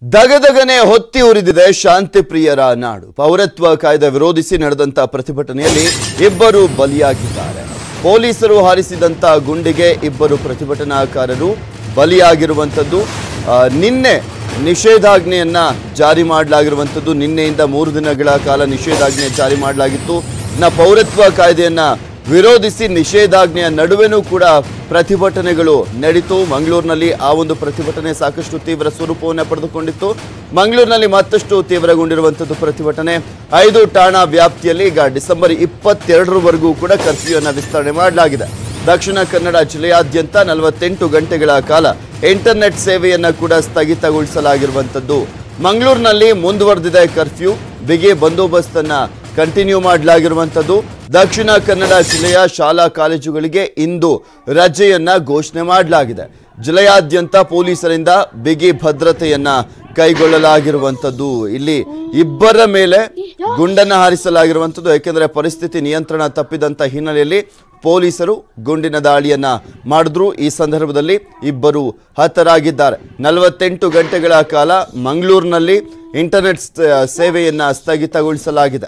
ದಗದಗನೆ ಹೊತ್ತಿ ಉರಿದಿದೆ ಶಾಂತಿ ಪ್ರಿಯರ ನಾಡು ಪೌರತ್ವ ಕಾಯ್ದೆ ವಿರೋಧಿಸಿ ನಡೆದಂತ ಪ್ರತಿಭಟನೆಯಲ್ಲಿ ಇಬ್ಬರು ಬಲಿಯಾಗಿದ್ದಾರೆ ಪೊಲೀಸರು ಹಾರಿಸಿದಂತ ಗುಂಡಿಗೆ ಇಬ್ಬರು ಪ್ರತಿಭಟನಾಕಾರರು ಬಲಿಯಾಗಿರುವಂಥದ್ದು ಆ, ನಿನ್ನೆ ನಿಷೇಧಾಜ್ಞೆಯನ್ನ ಜಾರಿ ಮಾಡಲಾಗಿರುವಂಥದ್ದು ನಿನ್ನೆಯಿಂದ ಮೂರು ದಿನಗಳ ಕಾಲ ನಿಷೇಧಾಜ್ಞೆ ಜಾರಿ ಮಾಡಲಾಗಿತ್ತು ಇನ್ನ ಪೌರತ್ವ ಕಾಯ್ದೆಯನ್ನ ವಿರೋಧಿಸಿ ನಿಷೇಧಾಜ್ಞೆಯ ನಡುವೆನೂ ಕೂಡ ಪ್ರತಿಭಟನೆಗಳು ನಡೀತು ಮಂಗಳೂರಿನಲ್ಲಿ ಆ ಒಂದು ಪ್ರತಿಭಟನೆ ಸಾಕಷ್ಟು ತೀವ್ರ ಸ್ವರೂಪವನ್ನು ಪಡೆದುಕೊಂಡಿತ್ತು ಮಂಗಳೂರಿನಲ್ಲಿ ಮತ್ತಷ್ಟು ತೀವ್ರಗೊಂಡಿರುವಂಥದ್ದು ಪ್ರತಿಭಟನೆ ಐದು ಠಾಣಾ ವ್ಯಾಪ್ತಿಯಲ್ಲಿ ಈಗ ಡಿಸೆಂಬರ್ ಇಪ್ಪತ್ತೆರಡರವರೆಗೂ ಕೂಡ ಕರ್ಫ್ಯೂವನ್ನು ವಿಸ್ತರಣೆ ಮಾಡಲಾಗಿದೆ ದಕ್ಷಿಣ ಕನ್ನಡ ಜಿಲ್ಲೆಯಾದ್ಯಂತ ನಲವತ್ತೆಂಟು ಗಂಟೆಗಳ ಕಾಲ ಇಂಟರ್ನೆಟ್ ಸೇವೆಯನ್ನ ಕೂಡ ಸ್ಥಗಿತಗೊಳಿಸಲಾಗಿರುವಂಥದ್ದು ಮಂಗಳೂರಿನಲ್ಲಿ ಮುಂದುವರೆದಿದೆ ಕರ್ಫ್ಯೂ ಬಿಗಿ ಬಂದೋಬಸ್ತನ್ನ ಕಂಟಿನ್ಯೂ ಮಾಡಲಾಗಿರುವಂಥದ್ದು ದಕ್ಷಿಣ ಕನ್ನಡ ಜಿಲ್ಲೆಯ ಶಾಲಾ ಕಾಲೇಜುಗಳಿಗೆ ಇಂದು ರಜೆಯನ್ನ ಘೋಷಣೆ ಮಾಡಲಾಗಿದೆ ಜಿಲ್ಲೆಯಾದ್ಯಂತ ಪೊಲೀಸರಿಂದ ಬಿಗಿ ಭದ್ರತೆಯನ್ನ ಕೈಗೊಳ್ಳಲಾಗಿರುವಂಥದ್ದು ಇಲ್ಲಿ ಇಬ್ಬರ ಮೇಲೆ ಗುಂಡನ್ನ ಹಾರಿಸಲಾಗಿರುವಂಥದ್ದು ಯಾಕೆಂದ್ರೆ ಪರಿಸ್ಥಿತಿ ನಿಯಂತ್ರಣ ತಪ್ಪಿದಂತ ಹಿನ್ನೆಲೆಯಲ್ಲಿ ಪೊಲೀಸರು ಗುಂಡಿನ ದಾಳಿಯನ್ನ ಮಾಡಿದ್ರು ಈ ಸಂದರ್ಭದಲ್ಲಿ ಇಬ್ಬರು ಹತರಾಗಿದ್ದಾರೆ ನಲವತ್ತೆಂಟು ಗಂಟೆಗಳ ಕಾಲ ಮಂಗಳೂರಿನಲ್ಲಿ ಇಂಟರ್ನೆಟ್ ಸ- ಸೇವೆಯನ್ನ ಸ್ಥಗಿತಗೊಳಿಸಲಾಗಿದೆ